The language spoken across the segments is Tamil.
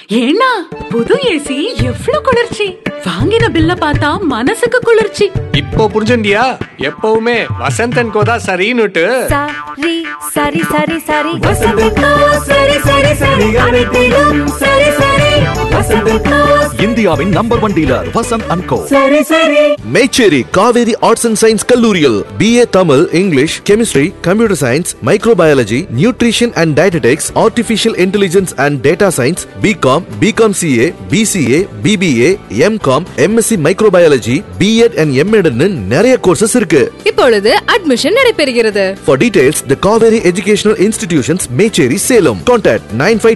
ஏன்னா புது ஏசி எவ்ளோ குளிர்ச்சி வாங்கின பில்ல பார்த்தா மனசுக்கு குளிர்ச்சி இப்போ புரிஞ்சுண்டியா எப்பவுமே வசந்தன் கோதா சரின்னுட்டு சரி சரி சரி சரி வசந்தக்கா சரி சரி சரி அனைத்திலும் சரி சரி வசந்தக்கா இந்தியாவின் number one dealer Vasanth and co சரி சரி Mecheri Kaveri arts and science கல்லூரியில் BA Tamil English chemistry computer science microbiology nutrition and dietetics artificial intelligence and data science BCom BCom CA BCA BBA MCom MSc microbiology BEd and எம்எட்னு நிறைய கோர்சஸ் இருக்கு இப்பொழுது அட்மிஷன் நடைபெறுகிறது For details, the Kaveri Educational Institutions, Mecheri, Salem. Contact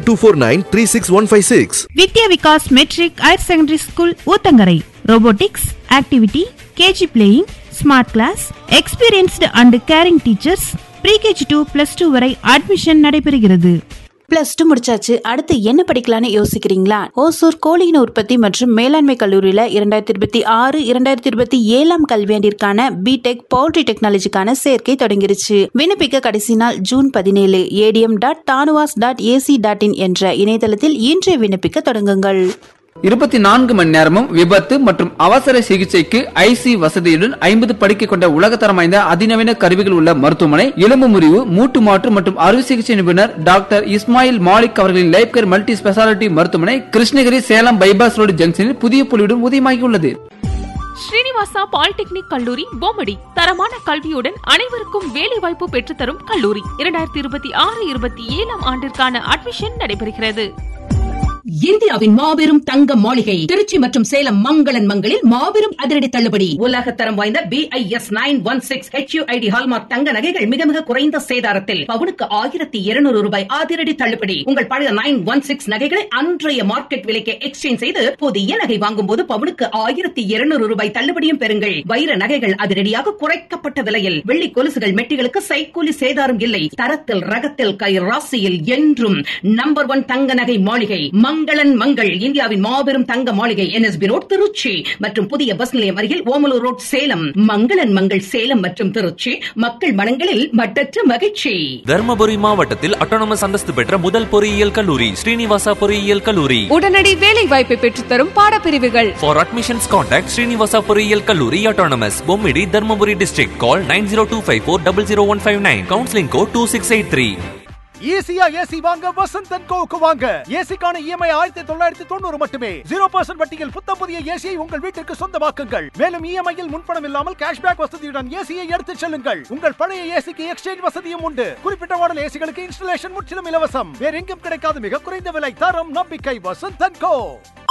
95249 Vidya Vikas matric higher secondary school Uthangarai robotics activity KG playing smart class experienced and caring teachers pre KG to plus two வரை அட்மிஷன் நடைபெறுகிறது பிளஸ் டூ முடிச்சாச்சு அடுத்து என்ன படிக்கலாம்னு யோசிக்கிறீங்களா ஓசூர் கோழியின உற்பத்தி மற்றும் மேலாண்மை கல்லூரியில இரண்டாயிரத்தி இருபத்தி ஆறு இரண்டாயிரத்தி இருபத்தி ஏழாம் கல்வியாண்டிற்கான பிடெக் பவுல்ட்ரி டெக்னாலஜிக்கான சேர்க்கை தொடங்கிருச்சு விண்ணப்பிக்க கடைசி நாள் ஜூன் பதினேழு ATM dot TANUVAS dot AC dot in என்ற இணையதளத்தில் இன்றே விண்ணப்பிக்க தொடங்குங்கள் இருபத்தி நான்கு மணி நேரமும் விபத்து மற்றும் அவசர சிகிச்சைக்கு ஐசி வசதியுடன் ஐம்பது படுக்கை கொண்ட உலகத்தரம் வாய்ந்த அதிநவீன கருவிகள் உள்ள மருத்துவமனை எலும்பு முறிவு மூட்டு மாற்று மற்றும் அறுவை சிகிச்சை நிபுணர் டாக்டர் இஸ்மாயில் மாலிக் அவர்களின் லைஃப் கேர் மல்டி ஸ்பெஷாலிட்டி மருத்துவமனை கிருஷ்ணகிரி சேலம் பைபாஸ் ரோடு ஜங்ஷனில் புதிய புலியுடன் உதயமாகியுள்ளது ஸ்ரீனிவாசா பாலிடெக்னிக் கல்லூரி பொம்மடி தரமான கல்வியுடன் அனைவருக்கும் வேலைவாய்ப்பு பெற்றுத்தரும் கல்லூரி இரண்டாயிரத்தி இருபத்தி ஆறு இருபத்தி ஏழாம் ஆண்டிற்கான அட்மிஷன் நடைபெறுகிறது இந்தியாவின் மாபெரும் தங்க மாளிகை திருச்சி மற்றும் சேலம் மங்களன் மங்களில் மாபெரும் அதிரடி தள்ளுபடி உலக தரம் வாய்ந்த B I S nine one six HUID hallmark தங்க நகைகள் மிக மிக குறைந்த சேதாரத்தில் பவுனுக்கு ஆயிரத்தி இருநூறு ரூபாய் அதிரடி தள்ளுபடி உங்கள் பழைய நைன் ஒன் சிக்ஸ் நகைகளை அன்றைய மார்க்கெட் விலைக்கு எக்ஸ்சேஞ்ச் செய்து புதிய நகை வாங்கும் போது பவுனுக்கு ஆயிரத்தி இருநூறு ரூபாய் தள்ளுபடியும் பெறுங்கள் வைர நகைகள் அதிரடியாக குறைக்கப்பட்ட விலையில் வெள்ளி கொலுசுகள் மெட்டிகளுக்கு சைக்கூலி சேதாரம் இல்லை தரத்தில் ரகத்தில் கை ராசியில் என்றும் நம்பர் ஒன் தங்க நகை மாளிகை மங்களன் மங்கள் இந்தியாவின் மாபெரும் தங்க மாளிகை என்எஸ்பி ரோட் திருச்சி மற்றும் புதிய பஸ் நிலையம் அருகில் ஓமலூர் ரோட் சேலம் மங்களன் மங்கள் சேலம் மற்றும் திருச்சி மக்கள் மனங்களில் மட்டற்ற மகிழ்ச்சி தர்மபுரி மாவட்டத்தில் அட்டானமஸ் அந்தஸ்து பெற்ற முதல் பொறியியல் கல்லூரி ஸ்ரீனிவாசா பொறியியல் கல்லூரி உடனடி வேலை வாய்ப்பை பெற்றுத்தரும் பாடப்பிரிவுகள் ஃபார் அட்மிஷன்ஸ் கான்டாக்ட் ஸ்ரீனிவாசா பொறியியல் கல்லூரி autonomous Bommidi Dharmapuri district call nine zero two five four double zero one five nine counselling code two six eight three ஈஸியா ஏசி வாங்க வசந்த் அண்ட் கோவுக்கு வாங்க ஏசிக்கான இஎம்ஐ ஆயிரத்தி தொள்ளாயிரத்தி தொண்ணூறு மட்டுமே ஜீரோ பர்சன்ட் வட்டியில் புத்தம் புதிய ஏசியை உங்கள் வீட்டிற்கு சொந்தமாக்குங்கள் மேலும் இஎம்ஐயில் முன்பணம் இல்லாமல் கேஷ்பேக் வசதியுடன் ஏசியை எடுத்துச் செல்லுங்கள் உங்கள் பழைய ஏசிக்கு எக்ஸ்சேஞ்ச் வசதியும் உண்டு குறிப்பிட்ட மாடல் ஏசிகளுக்கு இன்ஸ்டலேஷன் முற்றிலும் இலவசம் வேற எங்கும் கிடைக்காத மிக குறைந்த விலை தரம் நம்பிக்கை வசந்த் அண்ட் கோ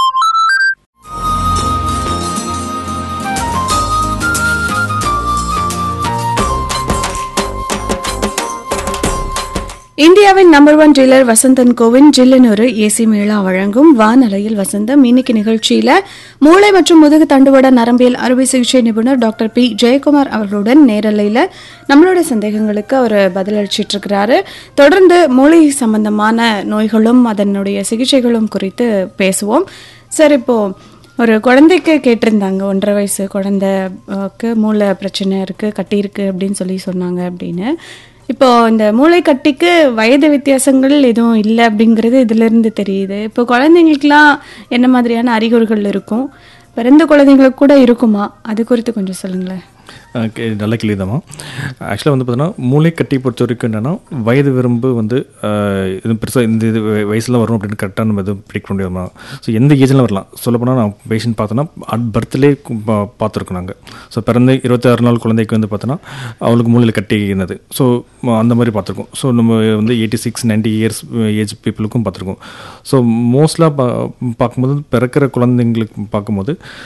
இந்தியாவின் நம்பர் ஒன் டீலர் வசந்தன் கோவின் ஜில்லனூர் ஏசி மேளா வழங்கும் வானலையில் வசந்தம் இன்னைக்கு நிகழ்ச்சியில மூளை மற்றும் முதுகு தண்டுவட நரம்பியல் அறுவை சிகிச்சை நிபுணர் டாக்டர் பி ஜெயக்குமார் அவர்களுடன் நேரலையில் நம்மளோட சந்தேகங்களுக்கு அவர் பதிலளிச்சிட்டு இருக்கிறாரு தொடர்ந்து மூளை சம்பந்தமான நோய்களும் அதனுடைய சிகிச்சைகளும் குறித்து பேசுவோம் சார் இப்போ ஒரு குழந்தைக்கு கேட்டிருந்தாங்க ஒன்றரை வயசு குழந்தைக்கு மூளை பிரச்சனை இருக்கு கட்டி இருக்கு அப்படின்னு சொல்லி சொன்னாங்க அப்படின்னு இப்போ இந்த மூளை கட்டிக்கு வயது வித்தியாசங்கள் எதுவும் இல்லை அப்படிங்கிறது இதுல இருந்து தெரியுது இப்போ குழந்தைங்களுக்குலாம் என்ன மாதிரியான அறிகுறிகள் இருக்கும் பிறந்த குழந்தைங்களுக்கு கூட இருக்குமா அது குறித்து கொஞ்சம் சொல்லுங்களேன் ஓகே நல்ல கேள்விதாம்மா ஆக்சுவலாக வந்து பார்த்தீங்கன்னா மூளைக்கட்டி பொறுத்த வரைக்கும் என்னென்னா வயது விரும்பு வந்து இது பெருசாக இந்த இது வயசில் வரும் அப்படின்னு கரெக்டாக நம்ம எதுவும் பிடிக்க முடியாதுமா ஸோ எந்த ஏஜ்லாம் வரலாம் சொல்லப்போனால் நான் பேஷண்ட் பார்த்தோன்னா அட் பர்த்லேயே பார்த்துருக்கோம் நாங்கள் ஸோ பிறந்த இருபத்தாறு நாள் குழந்தைக்கு வந்து பார்த்தோன்னா அவளுக்கு மூளையில் கட்டி இருந்தது ஸோ அந்த மாதிரி பார்த்துருக்கோம் ஸோ நம்ம வந்து eighty six ninety years age பீப்புளுக்கும் பார்த்துருக்கோம் ஸோ மோஸ்ட்லாக பா பார்க்கும்போது பிறக்கிற குழந்தைங்களுக்கு பார்க்கும்போது